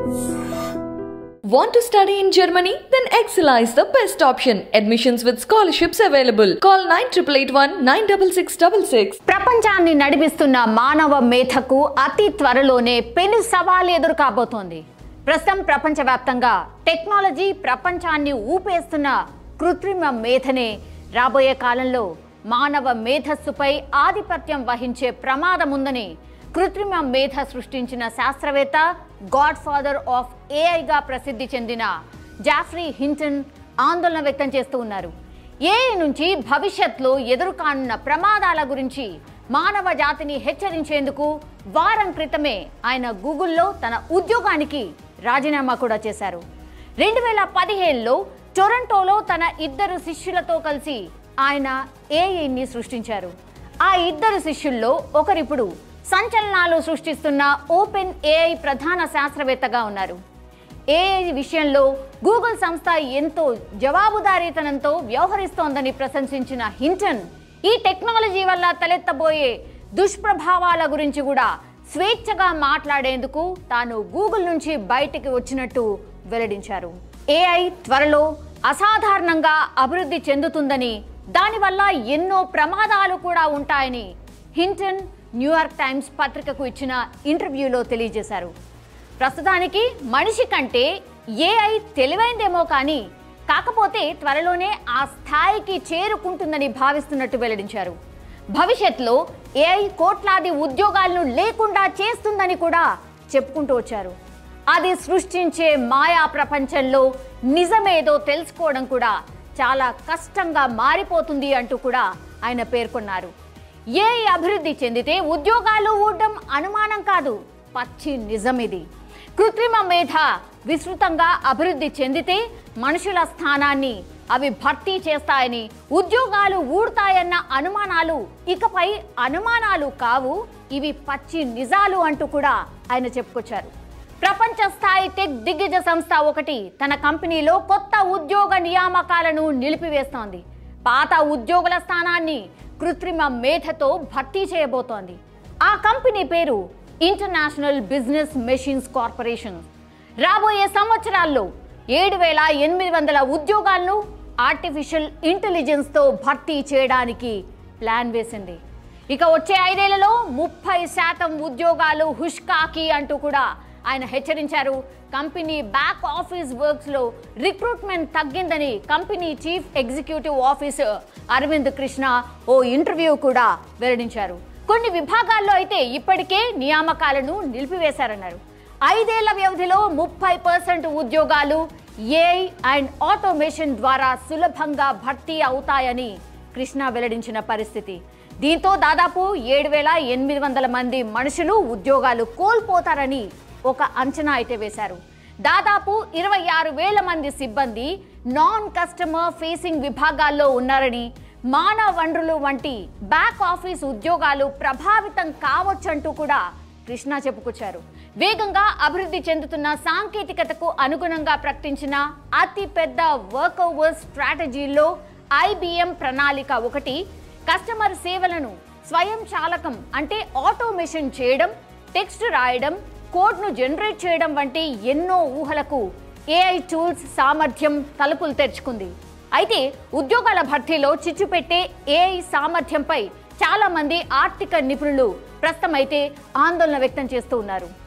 Want to study in Germany? Then Excella is the best option. Admissions with scholarships available. Call 9881 96666. ప్రపంచాన్ని నడిపిస్తున్న మానవ మేధకు అతి త్వరలోనే పెను సవాల్ ఎదురు కాబోతోంది ప్రస్తుతం ప్రపంచవ్యాప్తంగా టెక్నాలజీ ప్రపంచాన్ని ఊపేస్తున్న కృత్రిమ మేధనే రాబోయే కాలంలో మానవ మేధస్సుపై ఆధిపత్యం వహించే ప్రమాదం ఉందని కృత్రిమ మేధ సృష్టించిన శాస్త్రవేత్త గాడ్ ఫాదర్ ఆఫ్ ఏఐగా ప్రసిద్ధి చెందిన జాఫ్రీ హింటన్ ఆందోళన వ్యక్తం చేస్తూ ఉన్నారు ఏఐ నుంచి భవిష్యత్తులో ఎదురుకానున్న ప్రమాదాల గురించి మానవ జాతిని హెచ్చరించేందుకు వారం క్రితమే ఆయన గూగుల్లో తన ఉద్యోగానికి రాజీనామా కూడా చేశారు రెండు వేల పదిహేనులో టొరంటోలో తన ఇద్దరు శిష్యులతో కలిసి ఆయన ఏఐని సృష్టించారు ఆ ఇద్దరు శిష్యుల్లో ఒకరిప్పుడు సంచలనాలు సృష్టిస్తున్న ఓపెన్ ఏఐ ప్రధాన శాస్త్రవేత్తగా ఉన్నారు ఏఐ విషయంలో గూగుల్ సంస్థ ఎంతో జవాబుదారీతనంతో వ్యవహరిస్తోందని ప్రశంసించిన హింటన్ ఈ టెక్నాలజీ వల్ల తలెత్తబోయే దుష్ప్రభావాల గురించి కూడా స్వేచ్ఛగా మాట్లాడేందుకు తాను గూగుల్ నుంచి బయటికి వచ్చినట్టు వెల్లడించారు ఏఐ త్వరలో అసాధారణంగా అభివృద్ధి చెందుతుందని దానివల్ల ఎన్నో ప్రమాదాలు కూడా ఉంటాయని హింటన్ న్యూయార్క్ టైమ్స్ పత్రికకు ఇచ్చిన ఇంటర్వ్యూలో తెలియజేశారు ప్రస్తుతానికి మనిషి కంటే ఏఐ తెలివైందేమో కానీ కాకపోతే త్వరలోనే ఆ స్థాయికి చేరుకుంటుందని భావిస్తున్నట్టు వెల్లడించారు భవిష్యత్తులో ఏఐ కోట్లాది ఉద్యోగాలను లేకుండా చేస్తుందని కూడా చెప్పుకుంటూ వచ్చారు అది సృష్టించే మాయా ప్రపంచంలో నిజమేదో తెలుసుకోవడం కూడా చాలా కష్టంగా మారిపోతుంది అంటూ కూడా ఆయన పేర్కొన్నారు ఏఐ అభివృద్ధి చెందితే ఉద్యోగాలు ఊడడం అనుమానం కాదు పచ్చి నిజం ఇది కృత్రిమ మేధ విస్తృతంగా అభివృద్ధి చెందితే మనుషుల స్థానాన్ని అవి భర్తీ చేస్తాయని ఉద్యోగాలు ఊడతాయన్న అనుమానాలు ఇకపై అనుమానాలు కావు ఇవి పచ్చి నిజాలు అంటూ కూడా ఆయన చెప్పుకొచ్చారు ప్రపంచ స్థాయి టెక్ దిగ్గజ సంస్థ ఒకటి తన కంపెనీలో కొత్త ఉద్యోగ నియామకాలను నిలిపివేస్తోంది పాత ఉద్యోగుల స్థానాన్ని కృత్రిమ మేధతో భర్తీ చేయబోతోంది ఆ కంపెనీ పేరు ఇంటర్నేషనల్ బిజినెస్ మెషిన్స్ కార్పొరేషన్ రాబోయే సంవత్సరాల్లో ఏడు వేల ఎనిమిది వందల ఉద్యోగాలను ఆర్టిఫిషియల్ ఇంటెలిజెన్స్తో భర్తీ చేయడానికి ప్లాన్ వేసింది ఇక వచ్చే ఐదేళ్లలో ముప్పై శాతం ఉద్యోగాలు హుష్కాకి అంటూ కూడా ఆయన హెచ్చరించారు కంపెనీ బ్యాక్ ఆఫీస్ వర్క్స్ లో రిక్రూట్మెంట్ తగ్గిందని company chief executive officer Aravind Krishna ఓ ఇంటర్వ్యూ కూడా వెల్లడించారు కొన్ని విభాగాల్లో అయితే ఇప్పటికే నియామకాలను నిలిపివేశారన్నారు ఐదేళ్ల వ్యవధిలో ముప్పై పర్సెంట్ ఉద్యోగాలు ఏఐ అండ్ ఆటోమేషన్ ద్వారా సులభంగా భర్తీ అవుతాయని కృష్ణ వెల్లడించిన పరిస్థితి దీంతో దాదాపు ఏడు వేల ఎనిమిది వందల మంది మనుషులు ఉద్యోగాలు కోల్పోతారని ఒక అంచనా అయితే వేశారు దాదాపు ఇరవై ఆరు వేల మంది సిబ్బంది నాన్ కస్టమర్ ఫేసింగ్ విభాగాల్లో ఉన్నారని మానవ వనరులు వంటి బ్యాక్ ఆఫీస్ ఉద్యోగాలు ప్రభావితం కావచ్చంటూ కూడా కృష్ణ చెప్పుకొచ్చారు వేగంగా అభివృద్ధి చెందుతున్న సాంకేతికతకు అనుగుణంగా ప్రకటించిన అతి పెద్ద వర్క్ ఓవర్ స్ట్రాటజీల్లో ఐబిఎం ప్రణాళిక ఒకటి కస్టమర్ సేవలను స్వయం చాలకం అంటే ఆటోమేషన్ చేయడం టెక్స్ట్ రాయడం కోడ్ను జనరేట్ చేయడం వంటి ఎన్నో ఊహలకు ఏఐ టూల్స్ సామర్థ్యం తలుపులు తెరుచుకుంది అయితే ఉద్యోగాల భర్తీలో చిచ్చు పెట్టే ఏఐ సామర్థ్యంపై చాలా మంది ఆర్థిక నిపుణులు ప్రస్తుతం అయితే ఆందోళన వ్యక్తం చేస్తూ ఉన్నారు